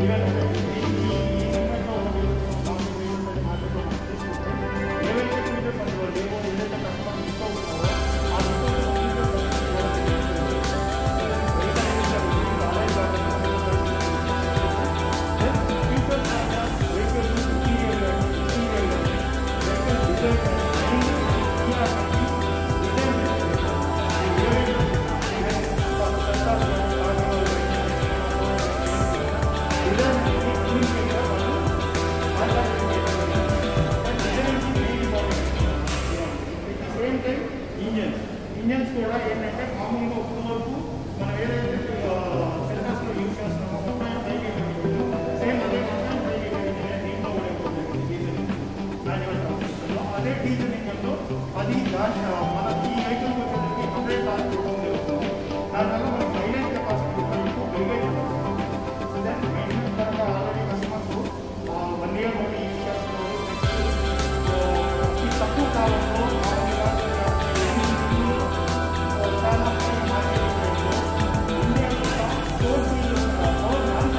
engines engines కూడా ఏంటంటే మామూలుగా ఇప్పుడు వరకు మనం ఏదైతే సెన్సర్స్లో యూజ్ చేస్తున్నామో సేమ్ అదే మాత్రం దీంట్లో కూడా ఉంటుంది డీజిల్ మాన్యువల్ ట్రాన్స్మిషన్లో అదే డీజిల్ ఇంజన్లో అది దాని మన ఈ వెహికల్ వచ్చేసరికి హండ్రెడ్ టార్క్ ఉంటుంది దానివల్ల మనకి మైలేజ్ కెపాసిటీ ఎక్కువ పెరిగేది దెన్ మెయింటెనెన్స్ పరంగా ఆల్రెడీ కస్టమర్స్ వన్ ఇయర్ మళ్ళీ యూజ్ చేస్తున్నారు నెక్స్ట్ ఈ తక్కువ కాలంలో మామూలుగా చాలా India four four non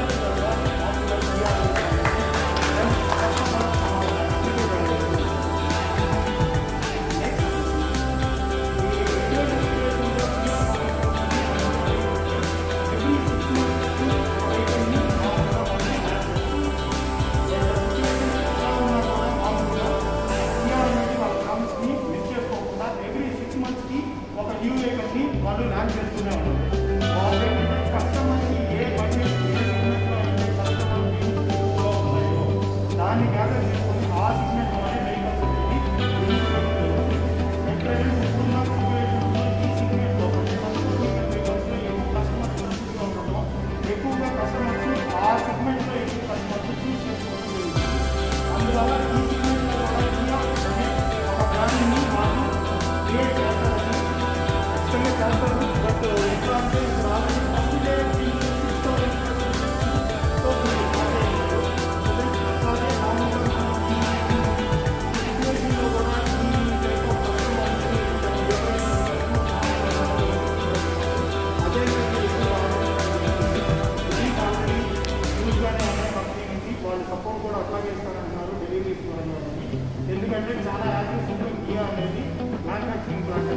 every six months కి ఒక న్యూ వెహికల్ ని వాళ్ళు లాంచ్ చేస్తూనే ఉన్నారు కస్టమర్కి ఏ బడ్జెట్ ఏ సెగ్మెంట్లో అయితే కస్టమర్ ఉన్నాయో దాన్ని గ్యాదర్ చేసుకొని ఆ సెగ్మెంట్ లోనే వెహికల్స్ అనేది ఎప్పుడైనా ఇప్పుడున్న సిచ్యువేషన్లో ఈ సెగ్మెంట్లో అంటే తక్కువ వెహికల్స్లో ఎక్కువ కస్టమర్ ఇంట్రెస్ట్గా ఉండడం ఎక్కువగా కస్టమర్స్ ఆ సెగ్మెంట్లో ఎక్కువ కస్టమర్స్ చూస్ చేసుకోవడం జరుగుతుంది అందువల్ల ఈ సెగ్మెంట్లో కూడా ఇండియా అనే ఒక బ్రాండ్ని మాకు క్రియేట్ చేస్తారని ఖచ్చితంగా చేస్తారు బట్ ఎట్లా అంటే ఇప్పుడు already first day six thousand so అట్లాగే మామూలుగా ఈ సిచ్యువేషన్లో కూడా ఈ టైప్ ఆఫ్ అదే ఆల్రెడీ యూజ్గానే ఉన్నాయి కంపెనీ నుంచి వాళ్ళు సపోర్ట్ కూడా అట్లాగే ఇస్తారంటున్నారు డెలివరీస్ ఎందుకంటే చాలా యాక్టివ్స్ ఉంటుంది గియా అనేది మ్యానుఫ్యాక్చరింగ్ ప్లాంట్